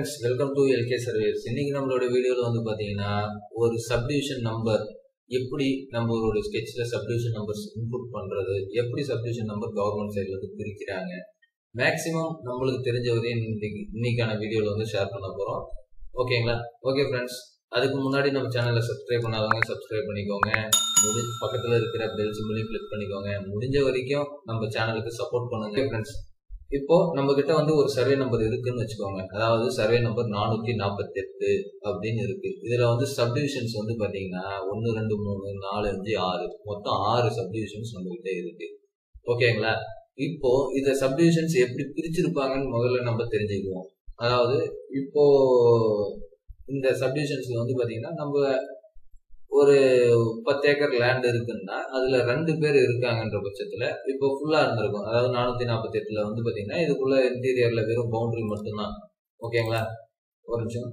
friends welcome to LK surveys இன்னைக்கு நம்மளோட வீடியோவில் வந்து பார்த்தீங்கன்னா ஒரு சப்டிவிஷன் நம்பர் எப்படி நம்மளோட ஸ்கெட்சில் சப்டிவிஷன் நம்பர்ஸ் இன்புட் பண்ணுறது எப்படி சப்டிவிஷன் நம்பர் கவர்மெண்ட் சைடில் இருந்து பிரிக்கிறாங்க மேக்ஸிமம் நம்மளுக்கு தெரிஞ்ச வரையும் இன்னைக்கு இன்னைக்கான வீடியோவில் வந்து ஷேர் பண்ண போகிறோம் ஓகேங்களா ஓகே ஃப்ரெண்ட்ஸ் அதுக்கு முன்னாடி நம்ம சேனலை சப்ஸ்கிரைப் பண்ணாதவங்க சப்ஸ்கிரைப் பண்ணிக்கோங்க முடி பக்கத்தில் இருக்கிற பெல் சிம்பிளையும் கிளிக் பண்ணிக்கோங்க முடிஞ்ச வரைக்கும் நம்ம சேனலுக்கு சப்போர்ட் பண்ணுங்க ஃப்ரெண்ட்ஸ் இப்போ நம்ம கிட்ட வந்து ஒரு சர்வே நம்பர் இருக்குன்னு வச்சுக்கோங்க அதாவது சர்வே நம்பர் நானூத்தி நாற்பத்தி எட்டு அப்படின்னு இருக்கு இதுல வந்து சப்டிவிஷன்ஸ் வந்து பாத்தீங்கன்னா ஒன்னு ரெண்டு மூணு நாலு அஞ்சு ஆறு மொத்தம் ஆறு சப்டிவிஷன்ஸ் நம்ம கிட்ட இருக்கு ஓகேங்களா இப்போ இந்த சப்டிவிஷன்ஸ் எப்படி பிரிச்சிருப்பாங்கன்னு முதல்ல நம்ம தெரிஞ்சுக்குவோம் அதாவது இப்போ இந்த சப்டிவிஷன்ஸ்ல வந்து பாத்தீங்கன்னா நம்ம ஒரு பத்து ஏக்கர் லேண்ட் இருக்குன்னா அதுல ரெண்டு பேர் இருக்காங்கன்ற பட்சத்துல இப்போ ஃபுல்லா இருந்திருக்கும் அதாவது நானூத்தி நாற்பத்தி எட்டுல வந்து பாத்தீங்கன்னா இதுக்குள்ள இன்டீரியர்ல வெறும் பவுண்டரி மட்டும்தான் ஓகேங்களா ஒரு நிமிஷம்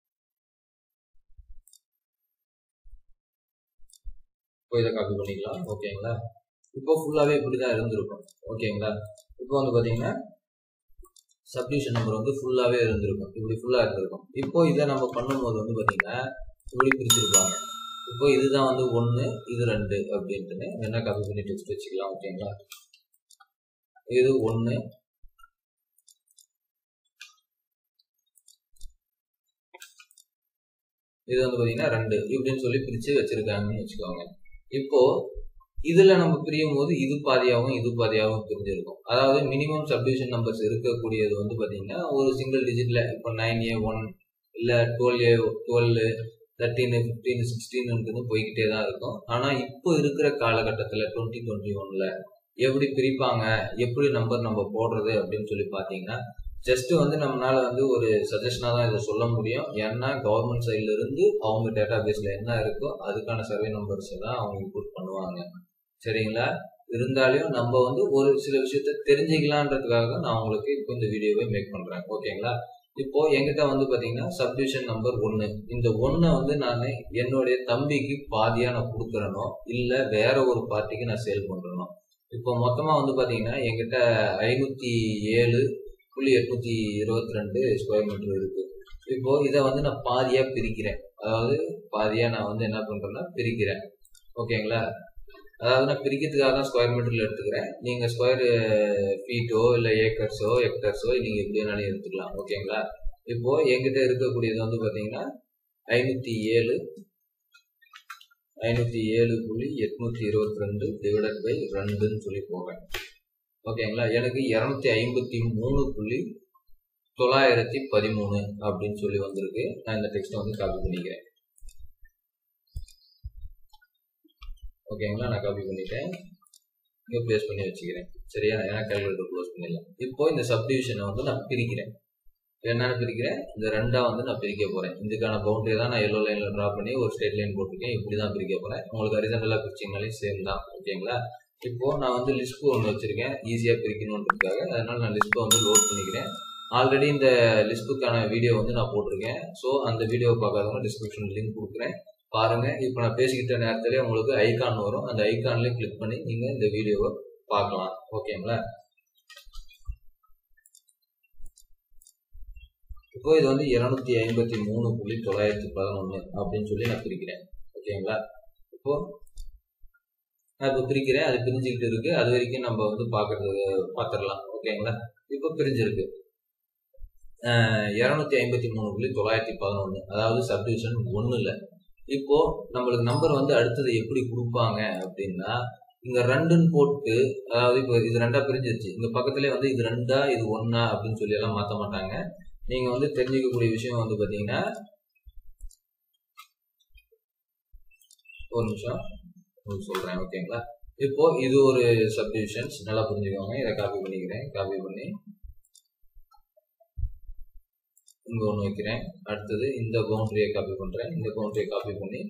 இப்போ இதை காப்பி பண்ணிக்கலாம் ஓகேங்களா இப்போ ஃபுல்லாவே இப்படிதான் இருந்திருக்கும் ஓகேங்களா இப்போ வந்து பாத்தீங்கன்னா சப்டிவிஷன் நம்பர் வந்து ஃபுல்லாவே இருந்திருக்கும் இப்படி ஃபுல்லா இருந்திருக்கும் இப்போ இதை நம்ம பண்ணும்போது வந்து பாத்தீங்கன்னா இப்படி பிரிச்சிருப்பாங்க இப்போ இதுதான் வந்து ஒன்று இது ரெண்டு அப்படின்ட்டுன்னு வேணா காப்பி பண்ணி டெக்ஸ்ட் வச்சுக்கலாம் ஓகேங்களா இது ஒன்று இது வந்து பார்த்தீங்கன்னா ரெண்டு இப்படின்னு சொல்லி பிரித்து வச்சிருக்காங்கன்னு வச்சுக்கோங்க இப்போ இதுல நம்ம பிரியும் போது இது பாதியாகவும் இது பாதியாகவும் பிரிஞ்சிருக்கும் அதாவது மினிமம் சப்டிவிஷன் நம்பர்ஸ் இருக்கக்கூடியது வந்து பாத்தீங்கன்னா ஒரு சிங்கிள் டிஜிட்ல இப்போ நைன் ஏ ஒன் இல்ல twelve A twelve thirteen fifteen sixteen போய்கிட்டே தான் இருக்கும் ஆனா இப்போ இருக்கிற காலகட்டத்துல டுவெண்ட்டி டுவெண்ட்டி ஒன்ல எப்படி பிரிப்பாங்க எப்படி நம்பர் நம்ம போடுறது அப்படின்னு சொல்லி பாத்தீங்கன்னா ஜஸ்ட் வந்து நம்மளால வந்து ஒரு சஜஷனா தான் இதை சொல்ல முடியும் ஏன்னா கவர்மெண்ட் சைட்ல இருந்து அவங்க டேட்டா பேஸ்ல என்ன இருக்கோ அதுக்கான சர்வே நம்பர்ஸ் தான் அவங்க இன்புட் பண்ணுவாங்க சரிங்களா இருந்தாலும் நம்ம வந்து ஒரு சில விஷயத்த தெரிஞ்சுக்கலான்றதுக்காக நான் உங்களுக்கு இப்போ இந்த வீடியோவை மேக் பண்றேன் ஓகேங்களா இப்போ எங்கிட்ட வந்து பாத்தீங்கன்னா சப்டிவிஷன் நம்பர் ஒன்னு இந்த ஒன்னை வந்து நான் என்னுடைய தம்பிக்கு பாதியா நான் கொடுக்குறனோ இல்ல வேற ஒரு பார்ட்டிக்கு நான் சேல் பண்றனோ இப்போ மொத்தமா வந்து பாத்தீங்கன்னா எங்கிட்ட ஐநூத்தி ஏழு புள்ளி எட்நூத்தி இருபத்தி ரெண்டு ஸ்கொயர் மீட்டர் இருக்கு இப்போ இதை வந்து நான் பாதியா பிரிக்கிறேன் அதாவது பாதியா நான் வந்து என்ன பண்றேன்னா பிரிக்கிறேன் ஓகேங்களா அதாவது நான் பிரிக்கிறதுக்காக தான் ஸ்கொயர் மீட்டர்ல எடுத்துக்கிறேன் நீங்க ஸ்கொயர் ஃபீட்டோ இல்ல ஏக்கர்ஸோ ஹெக்டர்ஸோ நீங்க எப்படி வேணாலும் எடுத்துக்கலாம் ஓகேங்களா இப்போ எங்கிட்ட இருக்கக்கூடியது வந்து பாத்தீங்கன்னா ஐநூத்தி ஏழு ஐநூத்தி ஏழு புள்ளி எட்நூத்தி இருபத்தி ரெண்டு டிவைடட் பை ரெண்டுன்னு சொல்லி போவேன் ஓகேங்களா எனக்கு இருநூத்தி ஐம்பத்தி மூணு புள்ளி தொள்ளாயிரத்தி பதிமூணு அப்படின்னு சொல்லி வந்திருக்கு நான் இந்த டெக்ஸ்ட்டை வந்து காப்பி பண்ணிக்கிறேன் ஓகேங்களா நான் காப்பி பண்ணிட்டேன் இங்கே ப்ளேஸ் பண்ணி வச்சுக்கிறேன் சரியா ஏன்னா கேல்குலேட்டர் க்ளோஸ் பண்ணிடலாம் இப்போ இந்த சப்டிவிஷனை வந்து நான் பிரிக்கிறேன் என்னென்ன பிரிக்கிறேன் இந்த ரெண்டா வந்து நான் பிரிக்க போறேன் இதுக்கான பவுண்டரி தான் நான் எல்லோ லைன்ல ட்ரா பண்ணி ஒரு ஸ்ட்ரெயிட் லைன் போட்டிருக்கேன் இப்படி தான் பிரிக்க போறேன் உங்களுக்கு ஹரிசன்டலா பிரிச்சிங்கனாலே சேம் தான் ஓகேங்களா இப்போ நான் வந்து லிஸ்ட் ஒன்று வச்சிருக்கேன் ஈஸியா பிரிக்கணுன்றதுக்காக அதனால நான் லிஸ்ட்டை வந்து லோட் பண்ணிக்கிறேன் ஆல்ரெடி இந்த லிஸ்ட்டுக்கான வீடியோ வந்து நான் போட்டிருக்கேன் ஸோ அந்த வீடியோ பார்க்காதவங்க டிஸ்கிரிப்ஷன் லிங்க் கொடுக்குறேன் பாருங்க இப்போ நான் பேசிக்கிட்ட நேரத்திலே உங்களுக்கு ஐகான் வரும் அந்த ஐகான்லேயே கிளிக் பண்ணி நீங்க இந்த வீடியோவை பார்க்கலாம் ஓகேங்களா இப்போ இது வந்து இருநூத்தி ஐம்பத்தி மூணு புள்ளி தொள்ளாயிரத்தி பதினொன்று அப்படின்னு சொல்லி நான் பிரிக்கிறேன் ஓகேங்களா இப்போ நான் இப்போ பிரிக்கிறேன் அது பிரிஞ்சுக்கிட்டு இருக்கு அது வரைக்கும் நம்ம வந்து பார்க்கறது பார்த்துடலாம் ஓகேங்களா இப்போ பிரிஞ்சிருக்கு இரநூத்தி ஐம்பத்தி மூணு புள்ளி தொள்ளாயிரத்தி பதினொன்று அதாவது சப்டிவிஷன் ஒன்றுல இப்போ நம்மளுக்கு நம்பர் வந்து அடுத்தது எப்படி கொடுப்பாங்க அப்படின்னா இங்க ரெண்டுன்னு போட்டு அதாவது இப்போ இது ரெண்டா பிரிஞ்சிருச்சு இந்த பக்கத்துலேயே வந்து இது ரெண்டா இது ஒன்னா அப்படின்னு சொல்லி எல்லாம் மாற்ற மாட்டாங்க நீங்க வந்து தெரிஞ்சுக்கக்கூடிய விஷயம் வந்து பாத்தீங்கன்னா ஒரு நிமிஷம் உங்களுக்கு சொல்றேன் ஓகேங்களா இப்போ இது ஒரு சப்டிவிஷன்ஸ் நல்லா புரிஞ்சுக்கோங்க இதை காப்பி பண்ணிக்கிறேன் காப்பி பண்ணி இங்க ஒன்று வைக்கிறேன் அடுத்தது இந்த பவுண்டரியை காப்பி பண்றேன் இந்த பவுண்டரியை காப்பி பண்ணி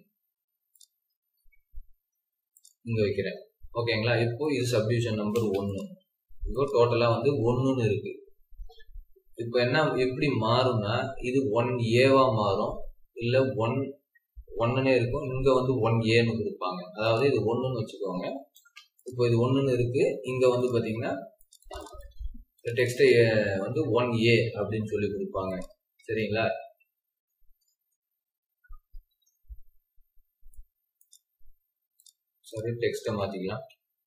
இங்க வைக்கிறேன் ஓகேங்களா இப்போ இது சப்டிவிஷன் நம்பர் ஒன்னு இப்போ டோட்டலா வந்து ஒன்னுன்னு இருக்கு இப்போ என்ன எப்படி மாறும்னா இது ஒன் ஏவா மாறும் இல்ல ஒன் ஒன்னுனே இருக்கும் இங்க வந்து ஒன் ஏன்னு கொடுப்பாங்க அதாவது இது ஒன்னுன்னு வச்சுக்கோங்க இப்போ இது ஒன்னுன்னு இருக்கு இங்க வந்து பாத்தீங்கன்னா டெக்ஸ்டை வந்து ஒன் ஏ அப்படின்னு சொல்லி கொடுப்பாங்க சரிங்களா சரி டெக்ஸ்ட்டை மாற்றிக்கலாம்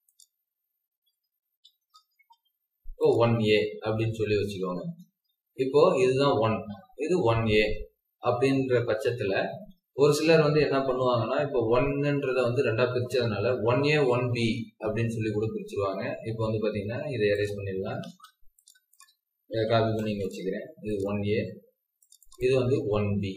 இப்போ ஒன் ஏ அப்படின்னு சொல்லி வச்சுக்கோங்க இப்போ இதுதான் ஒன் இது ஒன் ஏ அப்படின்ற பட்சத்தில் ஒரு சிலர் வந்து என்ன பண்ணுவாங்கன்னா இப்போ ஒன்னுன்றத வந்து ரெண்டா பிரிச்சதுனால ஒன் ஏ ஒன் பி அப்படின்னு சொல்லி கூட பிரிச்சிருவாங்க இப்போ வந்து பார்த்தீங்கன்னா இதை எரேஸ் பண்ணிடலாம் இதை காப்பி பண்ணி இங்கே வச்சுக்கிறேன் இது ஒன் ஏ இது வந்து ஒன் பி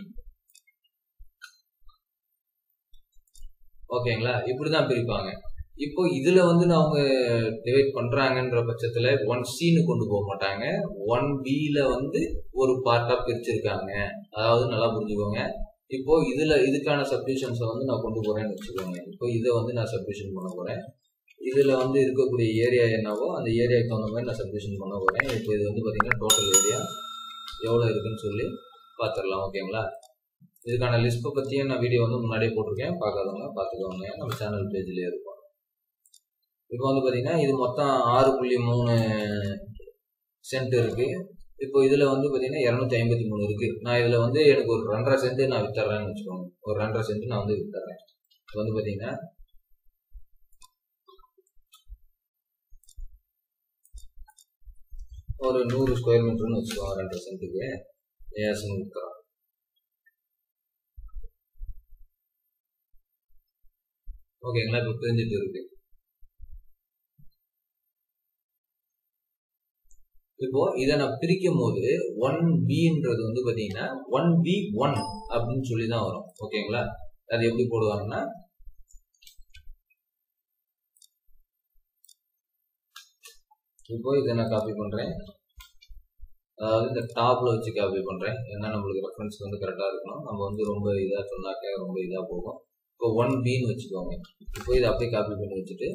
ஓகேங்களா இப்படிதான் பிரிப்பாங்க இப்போ இதுல வந்து அவங்க டிவைட் பண்றாங்கன்ற பட்சத்துல ஒன் சின்னு கொண்டு போக மாட்டாங்க ஒன் பில வந்து ஒரு பார்ட்டா பிரிச்சிருக்காங்க அதாவது நல்லா புரிஞ்சுக்கோங்க இப்போ இதுல இதுக்கான சப்டிஷன்ஸை வந்து நான் கொண்டு போறேன்னு வச்சுக்கோங்க இப்போ இதை வந்து நான் சப்டிஷன் பண்ண போறேன் இதுல வந்து இருக்கக்கூடிய ஏரியா என்னவோ அந்த ஏரியாவுக்கு தகுந்த மாதிரி நான் சப்டிஷன் பண்ண போறேன் இப்போ இது வந்து பாத்தீங்கன்னா டோட்டல் ஏரியா எவ்வளவு இருக்குன்னு சொல்லி பார்த்துடலாம் ஓகேங்களா இதுக்கான லிஸ்ட்டை பற்றியும் நான் வீடியோ வந்து முன்னாடியே போட்டிருக்கேன் பார்க்காதவங்க பார்த்துக்கோங்க நம்ம சேனல் பேஜ்லேயே இருக்கும் இப்போ வந்து பார்த்தீங்கன்னா இது மொத்தம் ஆறு புள்ளி மூணு சென்ட் இருக்கு இப்போ இதில் வந்து பார்த்தீங்கன்னா இரநூத்தி ஐம்பத்தி மூணு இருக்கு நான் இதில் வந்து எனக்கு ஒரு ரெண்டரை சென்ட் நான் வித்தர்றேன்னு வச்சுக்கோங்க ஒரு ரெண்டரை சென்ட் நான் வந்து வித்தர்றேன் இப்போ வந்து பார்த்தீங்கன்னா ஒரு நூறு ஸ்கொயர் மீட்டர்னு வச்சுக்கோங்க ரெண்டரை சென்ட்டுக்கு ஏசுன்னு வித்துறோம் ஓகேங்களா இப்போ பிரிஞ்சுட்டு இருக்கு இப்போ இதை நான் பிரிக்கும் போது ஒன் பின்றது வந்து பாத்தீங்கன்னா ஒன் பி ஒன் அப்படின்னு சொல்லி தான் வரும் ஓகேங்களா அது எப்படி போடுவாங்கன்னா இப்போ இதை நான் காப்பி பண்றேன் அதாவது இந்த டாப்ல வச்சு காப்பி பண்றேன் ஏன்னா நம்மளுக்கு ரெஃபரன்ஸ் வந்து கரெக்டா இருக்கணும் நம்ம வந்து ரொம்ப இதா சொன்னாக்க ரொம்ப இதா போகும் இப்போ ஒன் பின்னு வச்சுக்கோங்க இப்போ இதை அப்படியே காப்பி பண்ணி வச்சுட்டு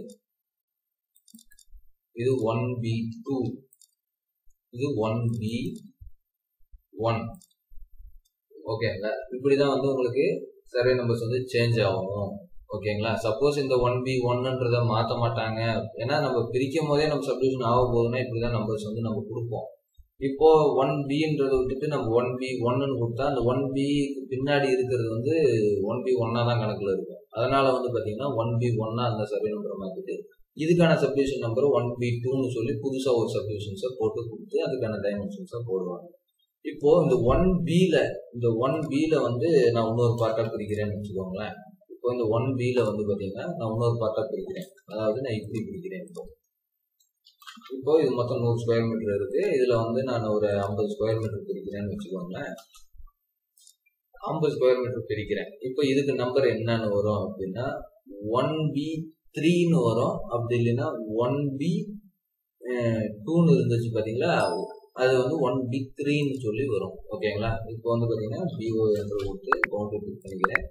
இது ஒன் பி டூ இது ஒன் பி ஒன் ஓகேங்களா இப்படிதான் வந்து உங்களுக்கு சர்வே நம்பர்ஸ் வந்து சேஞ்ச் ஆகும் ஓகேங்களா சப்போஸ் இந்த ஒன் பி ஒன்னுன்றத மாற்ற மாட்டாங்க ஏன்னா நம்ம பிரிக்கும் போதே நம்ம சப்டிவிஷன் ஆக போகுதுன்னா இப்படிதான் நம்பர்ஸ் வந்து நம்ம கொடுப்போம் இப்போ ஒன் பின்றதை விட்டுட்டு நம்ம ஒன் பி ஒன்னு கொடுத்தா அந்த ஒன் பிக்கு பின்னாடி இருக்கிறது வந்து ஒன் பி ஒன்னா தான் கணக்குல இருக்கும் அதனால வந்து பாத்தீங்கன்னா ஒன் பி ஒன்னா அந்த சர்வே நம்பரை மாத்திட்டு இதுக்கான சப்டிவிஷன் நம்பர் ஒன் பி டூன்னு சொல்லி புதுசா ஒரு சப்டிவிஷன்ஸை போட்டு கொடுத்து அதுக்கான டைமென்ஷன்ஸை போடுவாங்க இப்போ இந்த ஒன் பில இந்த ஒன் பில வந்து நான் இன்னொரு பார்ட்டா பிரிக்கிறேன்னு வச்சுக்கோங்களேன் இப்போ இந்த ஒன் பில வந்து பாத்தீங்கன்னா நான் இன்னொரு பார்ட்டா பிரிக்கிறேன் அதாவது நான் இப்படி பிரிக்கிறேன் இப்போ இப்போ இது மொத்தம் நூறு ஸ்கொயர் மீட்டர் இருக்கு இதுல வந்து நான் ஒரு ஐம்பது ஸ்கொயர் மீட்டர் பிரிக்கிறேன்னு வச்சுக்கோங்களேன் ஐம்பது ஸ்கொயர் மீட்டர் பிரிக்கிறேன் இப்போ இதுக்கு நம்பர் என்னன்னு வரும் அப்படின்னா ஒன் பி த்ரீன்னு வரும் அப்படி இல்லைன்னா ஒன் பி டூன்னு இருந்துச்சு பாத்தீங்களா அது வந்து ஒன் பி த்ரீன்னு சொல்லி வரும் ஓகேங்களா இப்போ வந்து பாத்தீங்கன்னா பிஓ என்று கொடுத்து பவுண்டரி பிக் பண்ணிக்கிறேன்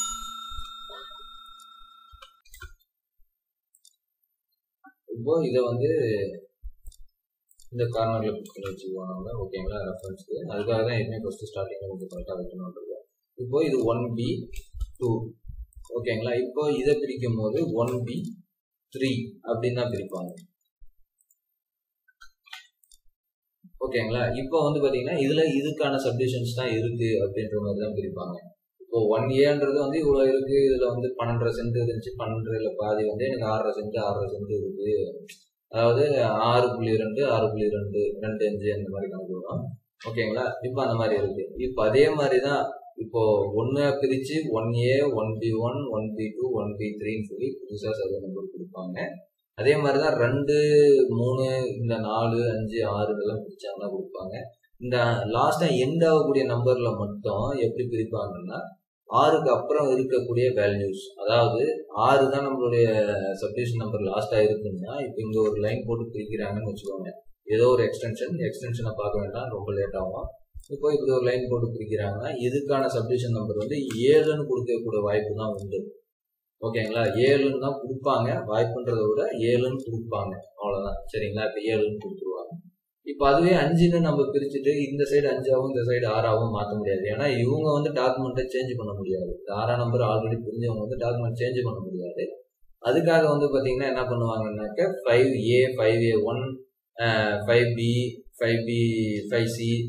இப்போ இதை வந்து இந்த கார்னர்ல பிக் பண்ணி வச்சுக்குவோம் நம்ம ஓகேங்களா ரெஃபரன்ஸ்க்கு அதுக்காக தான் எப்பவுமே ஃபர்ஸ்ட் ஸ்டார்டிங் நமக்கு கரெக்டாக வைக்கணும்ன்றது இப்போ இது ஒன் பி டூ ஓகேங்களா இப்போ இதை பிரிக்கும் போது ஒன் பி த்ரீ அப்படின்னு தான் பிரிப்பாங்க ஓகேங்களா இப்போ வந்து பாத்தீங்கன்னா இதுல இதுக்கான சப்டிஷன்ஸ் தான் இருக்கு அப்படின்ற மாதிரி தான் பிரிப்பாங்க இப்போ ஒன் ஏன்றது வந்து இவ்வளவு இருக்கு இதுல வந்து பன்னெண்டரை சென்ட் இருந்துச்சு பன்னெண்டுல பாதி வந்து எனக்கு ஆறரை சென்ட் ஆறரை சென்ட் இருக்கு அதாவது ஆறு புள்ளி ரெண்டு ஆறு புள்ளி ரெண்டு ரெண்டு அஞ்சு அந்த மாதிரி கணக்கு வரும் ஓகேங்களா இப்போ அந்த மாதிரி இருக்கு இப்போ அதே மாதிரி தான் இப்போ ஒன்னு பிரிச்சு one A one B one one B two one B த்ரீன்னு சொல்லி புதுசாக சர்வே நம்பர் கொடுப்பாங்க அதே மாதிரி தான் ரெண்டு மூணு இந்த நாலு அஞ்சு ஆறு இதெல்லாம் பிரிச்சாங்கன்னா கொடுப்பாங்க இந்த லாஸ்டா எண்ட் ஆகக்கூடிய நம்பர்ல மட்டும் எப்படி பிரிப்பாங்கன்னா ஆறுக்கு அப்புறம் இருக்கக்கூடிய வேல்யூஸ் அதாவது ஆறு தான் நம்மளுடைய சப்டிஷன் நம்பர் லாஸ்டா இருக்குன்னா இப்போ இங்க ஒரு லைன் போட்டு பிரிக்கிறாங்கன்னு வச்சுக்கோங்க ஏதோ ஒரு எக்ஸ்டென்ஷன் எக்ஸ்டென்ஷனை பார்க்க வேண்டாம் ரொம்ப லேட் ஆகும் இப்போ இப்படி ஒரு லைன் போட்டு பிரிக்கிறாங்கன்னா இதுக்கான சப்டிஷன் நம்பர் வந்து ஏழுன்னு கொடுக்கக்கூடிய வாய்ப்பு தான் உண்டு ஓகேங்களா ஏழுன்னு தான் கொடுப்பாங்க வாய்ப்புன்றதை விட ஏழுன்னு கொடுப்பாங்க அவ்வளவுதான் சரிங்களா இப்ப ஏழுன்னு கொடுத்துருவாங்க இப்ப அதுவே அஞ்சுன்னு நம்ம பிரிச்சுட்டு இந்த சைடு அஞ்சாவும் இந்த சைடு ஆறாவும் மாத்த முடியாது ஏன்னா இவங்க வந்து டாக்குமெண்ட்டை சேஞ்ச் பண்ண முடியாது ஆறாம் நம்பர் ஆல்ரெடி புரிஞ்சவங்க வந்து டாக்குமெண்ட் சேஞ்ச் பண்ண முடியாது அதுக்காக வந்து பாத்தீங்கன்னா என்ன பண்ணுவாங்கன்னாக்க five A five A one five B five B five C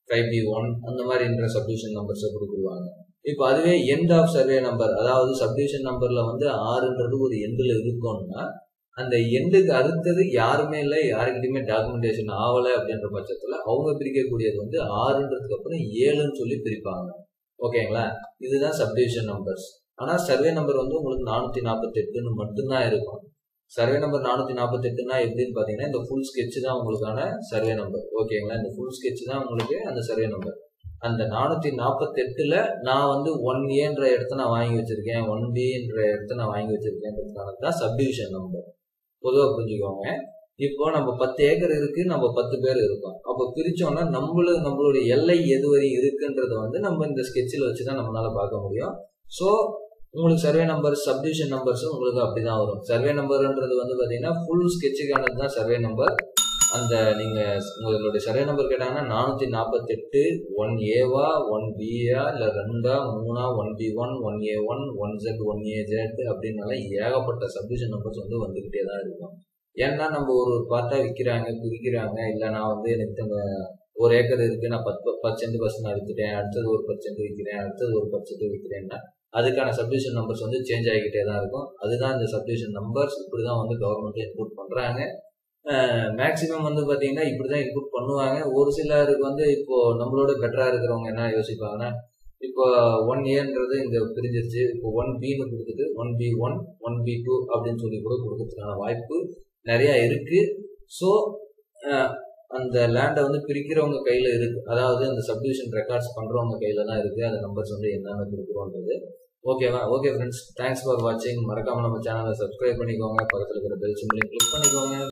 five B one அந்த மாதிரின்ற சப்டிவிஷன் நம்பர்ஸை கொடுத்துருவாங்க இப்போ அதுவே எண்ட் ஆஃப் சர்வே நம்பர் அதாவது சப்டிவிஷன் நம்பர்ல வந்து ஆறுன்றது ஒரு எண்டில் இருக்கும்னா அந்த எண்டுக்கு அடுத்தது யாருமே இல்லை யாருக்கிட்டையுமே டாக்குமெண்டேஷன் ஆகலை அப்படின்ற பட்சத்தில் அவங்க பிரிக்கக்கூடியது வந்து ஆறுன்றதுக்கு அப்புறம் ஏழுன்னு சொல்லி பிரிப்பாங்க ஓகேங்களா இதுதான் சப்டிவிஷன் நம்பர்ஸ் ஆனால் சர்வே நம்பர் வந்து உங்களுக்கு நானூற்றி நாற்பத்தெட்டுன்னு மட்டும்தான் இருக்கும் சர்வே நம்பர் நானூற்றி நாற்பத்தெட்டுனா எப்படின்னு பார்த்தீங்கன்னா இந்த ஃபுல் ஸ்கெட்ச் தான் உங்களுக்கான சர்வே நம்பர் ஓகேங்களா இந்த ஃபுல் ஸ்கெட்ச் தான் உங்களுக்கு அந்த சர்வே நம்பர் அந்த நானூற்றி நாற்பத்தெட்டில் நான் வந்து ஒன் ஏன்ற இடத்த நான் வாங்கி வச்சிருக்கேன் ஒன் பின்ற இடத்த நான் வாங்கி வச்சிருக்கேன்றதுக்கான தான் சப்டிவிஷன் நம்பர் பொதுவாக புரிஞ்சுக்கோங்க இப்போ நம்ம பத்து ஏக்கர் இருக்கு நம்ம பத்து பேர் இருக்கோம் அப்போ பிரிச்சோம்னா நம்மளு நம்மளுடைய எல்லை எது வரை இருக்குன்றத வந்து நம்ம இந்த ஸ்கெட்சில் வச்சு தான் நம்மளால பார்க்க முடியும் ஸோ உங்களுக்கு சர்வே நம்பர் சப்டிவிஷன் நம்பர்ஸ் உங்களுக்கு அப்படிதான் வரும் சர்வே நம்பர்ன்றது வந்து பார்த்தீங்கன்னா ஃபுல் ஸ்கெட்சுக்கானது தான் சர்வே நம்பர் அந்த நீங்க உங்களுடைய சர்வே நம்பர் கேட்டாங்கன்னா நானூத்தி நாற்பத்தெட்டு ஒன் ஏவா ஒன் பியா இல்ல ரெண்டா மூணா one B one one A one one Z one A Z அப்படின்னால ஏகப்பட்ட சப்டிவிஷன் நம்பர்ஸ் வந்து வந்துகிட்டே தான் இருக்கும் ஏன்னா நம்ம ஒரு ஒரு பார்ட்டா விற்கிறாங்க பிரிக்கிறாங்க இல்ல நான் வந்து எனக்கு இந்த ஒரு ஏக்கர் இருக்கு நான் பத்து பத்து சென்ட் பர்சன்ட் நான் வித்துட்டேன் அடுத்தது ஒரு பர்சன்ட் விற்கிறேன் அடுத்தது ஒரு பர்சன்ட் விற்கிறேன்னா அதுக்கான சப்டிவிஷன் நம்பர்ஸ் வந்து சேஞ்ச் ஆகிக்கிட்டே தான் இருக்கும் அதுதான் இந்த சப்டிவிஷன் நம்பர்ஸ் இப்படி தான் வந்து கவர்மெண்ட் இன்புட் பண்ணுறாங்க மேக்ஸிமம் வந்து பார்த்தீங்கன்னா இப்படி தான் இன்புட் பண்ணுவாங்க ஒரு சிலருக்கு வந்து இப்போ நம்மளோட பெட்டராக இருக்கிறவங்க என்ன யோசிப்பாங்கன்னா இப்போ ஒன் ஏன்றது இந்த பிரிஞ்சிருச்சு இப்போ ஒன் பின்னு கொடுத்துட்டு one B one one B two அப்படின்னு சொல்லி கூட கொடுக்கறதுக்கான வாய்ப்பு நிறையா இருக்கு ஸோ அந்த லேண்டை வந்து பிரிக்கிறவங்க கையில் இருக்கு அதாவது அந்த சப்டிவிஷன் ரெக்கார்ட்ஸ் பண்ணுறவங்க கையில் தான் இருக்கு அந்த நம்பர்ஸ் வந்து என்னென்ன கொடுக்குறோன்றது ஓகேவா ஓகே ஃப்ரெண்ட்ஸ் தேங்க்ஸ் ஃபார் வாட்சிங் மறக்காம நம்ம சேனலை சப்ஸ்கிரைப் பண்ணிக்கோங்க பக்கத்தில் இருக்கிற பெல் சிம்பிளையும் கிளிக் பண்ணிக்கோங்க